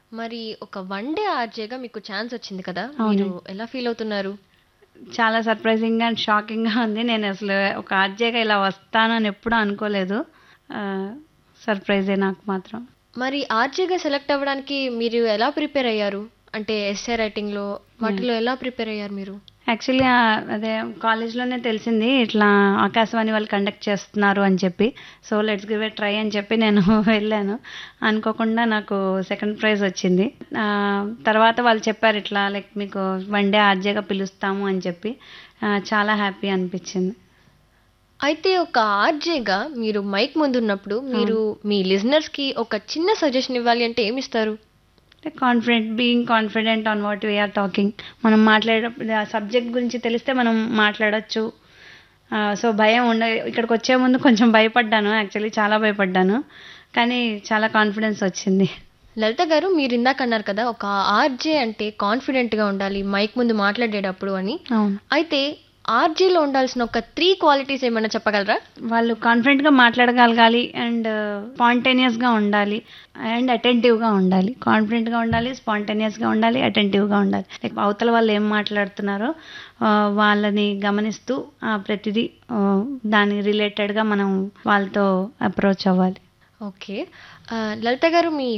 మరి ఒక one day ఆర్జేగా మీకు ఛాన్స్ వచ్చింది కదా అవునండి. మీరు ఎలా ఫీల్ అవుతున్నారు చాలా సర్ప్రైజింగ్గా అండ్ షాకింగ్గా ఉంది నేను అసలు ఒక ఆర్జేగా ఇలా వస్తానని ఎప్పుడూ అనుకోలేదు సర్ప్రైజే నాకు మాత్రం మరి ఆర్జేగా సెలెక్ట్ అవ్వడానికి మీరు ఎలా ప్రిపేర్ అయ్యారు అంటే ఎస్ఏ రైటింగ్లో వాటిలో ఎలా ప్రిపేర్ అయ్యారు మీరు యాక్చువల్లీ అదే కాలేజ్లోనే తెలిసింది ఇట్లా ఆకాశవాణి వాళ్ళు కండక్ట్ చేస్తున్నారు అని చెప్పి so let's give a try అని చెప్పి నేను వెళ్ళాను అనుకోకుండా నాకు సెకండ్ ప్రైజ్ వచ్చింది ఆ, తర్వాత వాళ్ళు చెప్పారు ఇట్లా లైక్ మీకు వన్ డే ఆర్జేగా పిలుస్తాము అని చెప్పి ఆ, చాలా హ్యాపీ అనిపించింది అయితే ఒక ఆర్జేగా మీరు మైక్ ముందు ఉన్నప్పుడు మీరు మీ లిజనర్స్కి ఒక చిన్న సజెషన్ ఇవ్వాలి అంటే ఏమి ఇస్తారు confident being confident on what we are talking మనం మాట్లాడేటప్పుడు ఆ సబ్జెక్ట్ గురించి తెలిస్తే మనం మాట్లాడొచ్చు సో భయం ఉండ ఇక్కడికి వచ్చే ముందు కొంచెం భయపడ్డాను యాక్చువల్లీ చాలా భయపడ్డాను కానీ చాలా కాన్ఫిడెన్స్ వచ్చింది లలిత గారు మీరు ఇందాక అన్నారు కదా ఒక ఆర్జే అంటే కాన్ఫిడెంట్గా ఉండాలి మైక్ ముందు మాట్లాడేటప్పుడు అని అవును అయితే ఆర్జేలో ఉండాల్సిన ఒక త్రీ క్వాలిటీస్ ఏమైనా చెప్పగలరా వాళ్ళు కాన్ఫిడెంట్గా మాట్లాడగలగాలి అండ్ స్పాంటేనియస్గా ఉండాలి అండ్ అటెంటివ్గా ఉండాలి కాన్ఫిడెంట్గా ఉండాలి స్పాంటేనియస్గా ఉండాలి అటెంటివ్గా ఉండాలి లైక్ అవతల వాళ్ళు ఏం మాట్లాడుతున్నారో ఆ, వాళ్ళని గమనిస్తూ ఆ, ప్రతిదీ ఆ, దాని రిలేటెడ్గా మనం వాళ్ళతో అప్రోచ్ అవ్వాలి ఓకే లలిత గారు మీ